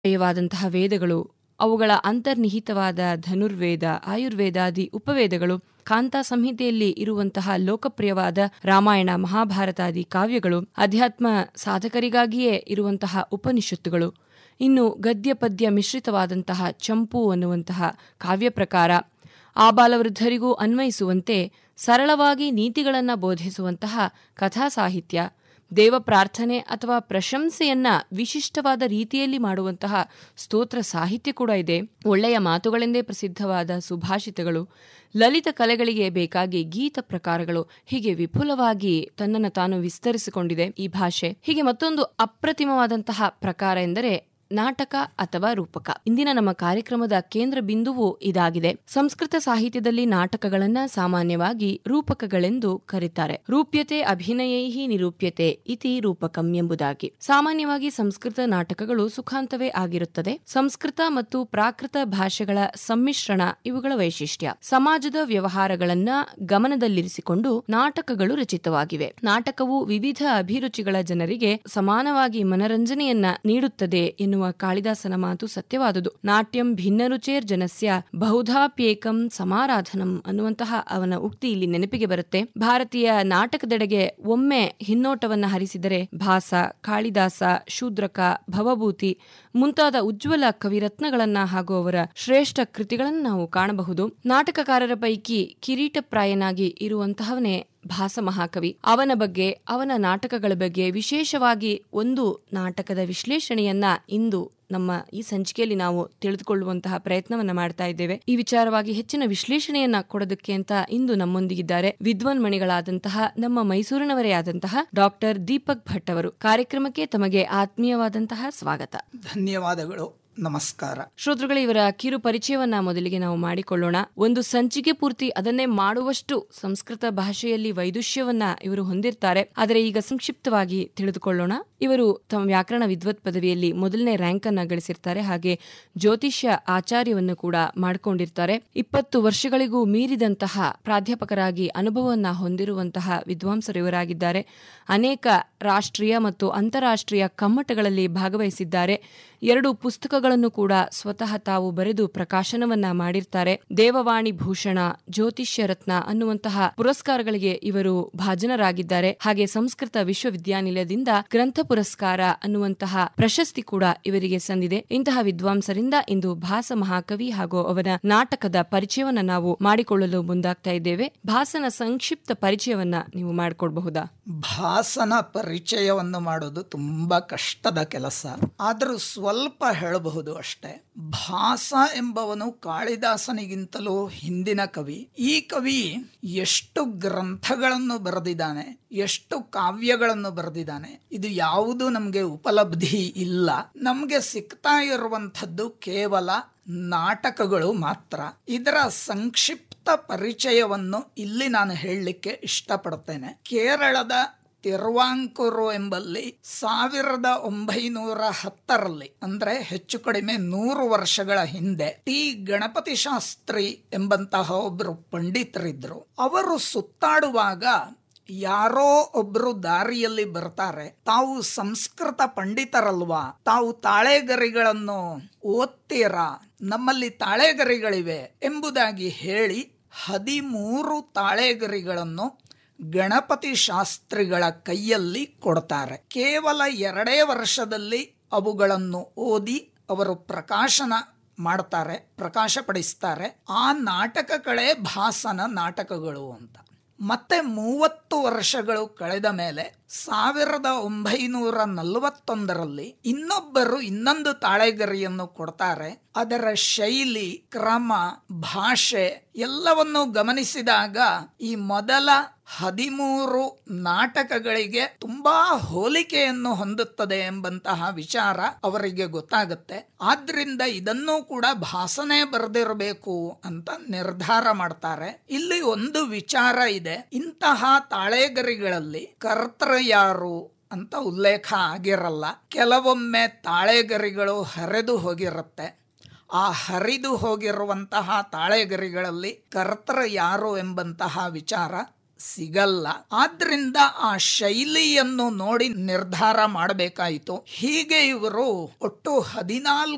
ವೇದವಾದಂತಹ ವೇದಗಳು ಅವುಗಳ ಅಂತರ್ನಿಹಿತವಾದ ಧನುರ್ವೇದ ಆಯುರ್ವೇದಾದಿ ಉಪವೇದಗಳು ಕಾಂತಾ ಸಂಹಿತೆಯಲ್ಲಿ ಇರುವಂತಹ ಲೋಕಪ್ರಿಯವಾದ ರಾಮಾಯಣ ಮಹಾಭಾರತಾದಿ ಕಾವ್ಯಗಳು ಅಧ್ಯಾತ್ಮ ಸಾಧಕರಿಗಾಗಿಯೇ ಇರುವಂತಹ ಉಪನಿಷತ್ತುಗಳು ಇನ್ನು ಗದ್ಯ ಪದ್ಯ ಮಿಶ್ರಿತವಾದಂತಹ ಚಂಪು ಅನ್ನುವಂತಹ ಕಾವ್ಯ ಪ್ರಕಾರ ಆಬಾಲವೃದ್ಧರಿಗೂ ಅನ್ವಯಿಸುವಂತೆ ಸರಳವಾಗಿ ನೀತಿಗಳನ್ನು ಬೋಧಿಸುವಂತಹ ಕಥಾ ಸಾಹಿತ್ಯ ದೇವ ಪ್ರಾರ್ಥನೆ ಅಥವಾ ಪ್ರಶಂಸೆಯನ್ನ ವಿಶಿಷ್ಟವಾದ ರೀತಿಯಲ್ಲಿ ಮಾಡುವಂತಹ ಸ್ತೋತ್ರ ಸಾಹಿತ್ಯ ಕೂಡ ಇದೆ ಒಳ್ಳೆಯ ಮಾತುಗಳೆಂದೇ ಪ್ರಸಿದ್ಧವಾದ ಸುಭಾಷಿತಗಳು ಲಲಿತ ಕಲೆಗಳಿಗೆ ಬೇಕಾಗಿ ಗೀತ ಪ್ರಕಾರಗಳು ಹೀಗೆ ವಿಪುಲವಾಗಿ ತನ್ನನ್ನು ತಾನು ವಿಸ್ತರಿಸಿಕೊಂಡಿದೆ ಈ ಭಾಷೆ ಹೀಗೆ ಮತ್ತೊಂದು ಅಪ್ರತಿಮವಾದಂತಹ ಪ್ರಕಾರ ಎಂದರೆ ನಾಟಕ ಅಥವಾ ರೂಪಕ ಇಂದಿನ ನಮ್ಮ ಕಾರ್ಯಕ್ರಮದ ಕೇಂದ್ರ ಬಿಂದುವು ಇದಾಗಿದೆ ಸಂಸ್ಕೃತ ಸಾಹಿತ್ಯದಲ್ಲಿ ನಾಟಕಗಳನ್ನ ಸಾಮಾನ್ಯವಾಗಿ ರೂಪಕಗಳೆಂದು ಕರೀತಾರೆ ರೂಪ್ಯತೆ ಅಭಿನಯೈಹಿ ನಿರೂಪ್ಯತೆ ಇತಿ ರೂಪಕಂ ಎಂಬುದಾಗಿ ಸಾಮಾನ್ಯವಾಗಿ ಸಂಸ್ಕೃತ ನಾಟಕಗಳು ಸುಖಾಂತವೇ ಆಗಿರುತ್ತದೆ ಸಂಸ್ಕೃತ ಮತ್ತು ಪ್ರಾಕೃತ ಭಾಷೆಗಳ ಸಮ್ಮಿಶ್ರಣ ಇವುಗಳ ವೈಶಿಷ್ಟ್ಯ ಸಮಾಜದ ವ್ಯವಹಾರಗಳನ್ನ ಗಮನದಲ್ಲಿರಿಸಿಕೊಂಡು ನಾಟಕಗಳು ರಚಿತವಾಗಿವೆ ನಾಟಕವು ವಿವಿಧ ಅಭಿರುಚಿಗಳ ಜನರಿಗೆ ಸಮಾನವಾಗಿ ಮನರಂಜನೆಯನ್ನ ನೀಡುತ್ತದೆ ಎನ್ನುವ ಕಾಳಿದಾಸನ ಮಾತು ಸತ್ಯವಾದುದು ನಾಟ್ಯಂ ಭಿನ್ನರುಚೇರ್ ಜನಸ್ಯ ಬಹುಧಾಪ್ಯೇಕಂ ಸಮಾರಾಧನಂ ಅನ್ನುವಂತಹ ಅವನ ಉಕ್ತಿ ಇಲ್ಲಿ ನೆನಪಿಗೆ ಬರುತ್ತೆ ಭಾರತೀಯ ನಾಟಕದೆಡೆಗೆ ಒಮ್ಮೆ ಹಿನ್ನೋಟವನ್ನ ಹರಿಸಿದರೆ ಭಾಸ ಕಾಳಿದಾಸ ಶೂದ್ರಕ ಭವಭೂತಿ ಮುಂತಾದ ಉಜ್ವಲ ಕವಿರತ್ನಗಳನ್ನ ಹಾಗೂ ಅವರ ಶ್ರೇಷ್ಠ ಕೃತಿಗಳನ್ನು ನಾವು ಕಾಣಬಹುದು ನಾಟಕಕಾರರ ಪೈಕಿ ಕಿರೀಟಪ್ರಾಯನಾಗಿ ಇರುವಂತಹವನೇ ಭಾಸ ಮಹಾಕವಿ ಅವನ ಬಗ್ಗೆ ಅವನ ನಾಟಕಗಳ ಬಗ್ಗೆ ವಿಶೇಷವಾಗಿ ಒಂದು ನಾಟಕದ ವಿಶ್ಲೇಷಣೆಯನ್ನ ಇಂದು ನಮ್ಮ ಈ ಸಂಚಿಕೆಯಲ್ಲಿ ನಾವು ತಿಳಿದುಕೊಳ್ಳುವಂತಹ ಪ್ರಯತ್ನವನ್ನ ಮಾಡ್ತಾ ಇದ್ದೇವೆ ಈ ವಿಚಾರವಾಗಿ ಹೆಚ್ಚಿನ ವಿಶ್ಲೇಷಣೆಯನ್ನ ಕೊಡೋದಕ್ಕೆ ಅಂತ ಇಂದು ನಮ್ಮೊಂದಿಗಿದ್ದಾರೆ ವಿದ್ವಾನ್ಮಣಿಗಳಾದಂತಹ ನಮ್ಮ ಮೈಸೂರಿನವರೇ ಆದಂತಹ ಡಾಕ್ಟರ್ ದೀಪಕ್ ಭಟ್ ಅವರು ಕಾರ್ಯಕ್ರಮಕ್ಕೆ ತಮಗೆ ಆತ್ಮೀಯವಾದಂತಹ ಸ್ವಾಗತ ಧನ್ಯವಾದಗಳು ನಮಸ್ಕಾರ ಶ್ರೋತೃಗಳೇ ಇವರ ಕಿರು ಪರಿಚಯವನ್ನ ಮೊದಲಿಗೆ ನಾವು ಮಾಡಿಕೊಳ್ಳೋಣ ಒಂದು ಸಂಚಿಕೆ ಪೂರ್ತಿ ಅದನ್ನೇ ಮಾಡುವಷ್ಟು ಸಂಸ್ಕೃತ ಭಾಷೆಯಲ್ಲಿ ವೈದುಷ್ಯವನ್ನ ಇವರು ಹೊಂದಿರ್ತಾರೆ ಆದರೆ ಈಗ ಸಂಕ್ಷಿಪ್ತವಾಗಿ ತಿಳಿದುಕೊಳ್ಳೋಣ ಇವರು ತಮ್ಮ ವ್ಯಾಕರಣ ವಿದ್ವತ್ ಪದವಿಯಲ್ಲಿ ಮೊದಲನೇ ರ್ಯಾಂಕ್ ಅನ್ನ ಗಳಿಸಿರ್ತಾರೆ ಹಾಗೆ ಜ್ಯೋತಿಷ್ಯ ಆಚಾರ್ಯವನ್ನು ಕೂಡ ಮಾಡಿಕೊಂಡಿರ್ತಾರೆ ಇಪ್ಪತ್ತು ವರ್ಷಗಳಿಗೂ ಮೀರಿದಂತಹ ಪ್ರಾಧ್ಯಾಪಕರಾಗಿ ಅನುಭವವನ್ನ ಹೊಂದಿರುವಂತಹ ವಿದ್ವಾಂಸರು ಇವರಾಗಿದ್ದಾರೆ ಅನೇಕ ರಾಷ್ಟ್ರೀಯ ಮತ್ತು ಅಂತಾರಾಷ್ಟ್ರೀಯ ಕಮ್ಮಟಗಳಲ್ಲಿ ಭಾಗವಹಿಸಿದ್ದಾರೆ ಎರಡು ಪುಸ್ತಕಗಳನ್ನು ಕೂಡ ಸ್ವತಃ ತಾವು ಬರೆದು ಪ್ರಕಾಶನವನ್ನ ಮಾಡಿರ್ತಾರೆ ದೇವವಾಣಿ ಭೂಷಣ ಜ್ಯೋತಿಷ್ಯ ರತ್ನ ಅನ್ನುವಂತಹ ಪುರಸ್ಕಾರಗಳಿಗೆ ಇವರು ಭಾಜನರಾಗಿದ್ದಾರೆ ಹಾಗೆ ಸಂಸ್ಕೃತ ವಿಶ್ವವಿದ್ಯಾನಿಲಯದಿಂದ ಗ್ರಂಥ ಪುರಸ್ಕಾರ ಅನ್ನುವಂತಹ ಪ್ರಶಸ್ತಿ ಕೂಡ ಇವರಿಗೆ ಸಂದಿದೆ ಇಂತಹ ವಿದ್ವಾಂಸರಿಂದ ಇಂದು ಭಾಸ ಮಹಾಕವಿ ಹಾಗೂ ಅವನ ನಾಟಕದ ಪರಿಚಯವನ್ನ ನಾವು ಮಾಡಿಕೊಳ್ಳಲು ಮುಂದಾಗ್ತಾ ಇದ್ದೇವೆ ಭಾಸನ ಸಂಕ್ಷಿಪ್ತ ಪರಿಚಯವನ್ನ ನೀವು ಮಾಡಿಕೊಡ್ಬಹುದಾ ಭಾಸನ ಪರಿಚಯವನ್ನು ಮಾಡೋದು ತುಂಬಾ ಕಷ್ಟದ ಕೆಲಸ ಆದರೂ ಸ್ವಲ್ಪ ಹೇಳಬಹುದು ಅಷ್ಟೇ ಭಾಸ ಎಂಬವನು ಕಾಳಿದಾಸನಿಗಿಂತಲೂ ಹಿಂದಿನ ಕವಿ ಈ ಕವಿ ಎಷ್ಟು ಗ್ರಂಥಗಳನ್ನು ಬರೆದಿದ್ದಾನೆ ಎಷ್ಟು ಕಾವ್ಯಗಳನ್ನು ಬರೆದಿದ್ದಾನೆ ಇದು ಯಾವುದು ನಮಗೆ ಉಪಲಬ್ಧಿ ಇಲ್ಲ ನಮಗೆ ಸಿಗ್ತಾ ಇರುವಂಥದ್ದು ಕೇವಲ ನಾಟಕಗಳು ಮಾತ್ರ ಇದರ ಸಂಕ್ಷಿಪ್ತ ಪರಿಚಯವನ್ನು ಇಲ್ಲಿ ನಾನು ಹೇಳಲಿಕ್ಕೆ ಇಷ್ಟಪಡ್ತೇನೆ ಕೇರಳದ ತಿರುವಾಂಕೂರು ಎಂಬಲ್ಲಿ ಸಾವಿರದ ಒಂಬೈನೂರ ಹತ್ತರಲ್ಲಿ ಅಂದ್ರೆ ಹೆಚ್ಚು ಕಡಿಮೆ ನೂರು ವರ್ಷಗಳ ಹಿಂದೆ ಟಿ ಗಣಪತಿ ಶಾಸ್ತ್ರಿ ಎಂಬಂತಹ ಒಬ್ಬರು ಪಂಡಿತರಿದ್ರು ಅವರು ಸುತ್ತಾಡುವಾಗ ಯಾರೋ ಒಬ್ರು ದಾರಿಯಲ್ಲಿ ಬರ್ತಾರೆ ತಾವು ಸಂಸ್ಕೃತ ಪಂಡಿತರಲ್ವಾ ತಾವು ತಾಳೆಗರಿಗಳನ್ನು ಓದ್ತೀರಾ ನಮ್ಮಲ್ಲಿ ತಾಳೆಗರಿಗಳಿವೆ ಎಂಬುದಾಗಿ ಹೇಳಿ ಹದಿಮೂರು ತಾಳೆಗರಿಗಳನ್ನು ಗಣಪತಿ ಶಾಸ್ತ್ರಿಗಳ ಕೈಯಲ್ಲಿ ಕೊಡ್ತಾರೆ ಕೇವಲ ಎರಡೇ ವರ್ಷದಲ್ಲಿ ಅವುಗಳನ್ನು ಓದಿ ಅವರು ಪ್ರಕಾಶನ ಮಾಡ್ತಾರೆ ಪ್ರಕಾಶಪಡಿಸ್ತಾರೆ ಆ ನಾಟಕಗಳೇ ಭಾಸನ ನಾಟಕಗಳು ಅಂತ ಮತ್ತೆ ಮೂವತ್ತು ವರ್ಷಗಳು ಕಳೆದ ಮೇಲೆ ಸಾವಿರದ ಒಂಬೈನೂರ ನಲವತ್ತೊಂದರಲ್ಲಿ ಇನ್ನೊಬ್ಬರು ಇನ್ನೊಂದು ತಾಳೆಗರಿಯನ್ನು ಕೊಡ್ತಾರೆ ಅದರ ಶೈಲಿ ಕ್ರಮ ಭಾಷೆ ಎಲ್ಲವನ್ನು ಗಮನಿಸಿದಾಗ ಈ ಮೊದಲ ಹದಿಮೂರು ನಾಟಕಗಳಿಗೆ ತುಂಬಾ ಹೋಲಿಕೆಯನ್ನು ಹೊಂದುತ್ತದೆ ಎಂಬಂತಹ ವಿಚಾರ ಅವರಿಗೆ ಗೊತ್ತಾಗುತ್ತೆ ಆದ್ರಿಂದ ಇದನ್ನೂ ಕೂಡ ಭಾಸನೆ ಬರೆದಿರಬೇಕು ಅಂತ ನಿರ್ಧಾರ ಮಾಡ್ತಾರೆ ಇಲ್ಲಿ ಒಂದು ವಿಚಾರ ಇದೆ ಇಂತಹ ತಾಳೆಗರಿಗಳಲ್ಲಿ ಕರ್ತೃ ಯಾರು ಅಂತ ಉಲ್ಲೇಖ ಆಗಿರಲ್ಲ ಕೆಲವೊಮ್ಮೆ ತಾಳೆಗರಿಗಳು ಹರಿದು ಹೋಗಿರುತ್ತೆ ಆ ಹರಿದು ಹೋಗಿರುವಂತಹ ತಾಳೆಗರಿಗಳಲ್ಲಿ ಕರ್ತೃ ಯಾರು ಎಂಬಂತಹ ವಿಚಾರ ಸಿಗಲ್ಲ ಆದ್ರಿಂದ ಆ ಶೈಲಿಯನ್ನು ನೋಡಿ ನಿರ್ಧಾರ ಮಾಡಬೇಕಾಯಿತು ಹೀಗೆ ಇವರು ಒಟ್ಟು ಹದಿನಾಲ್ಕು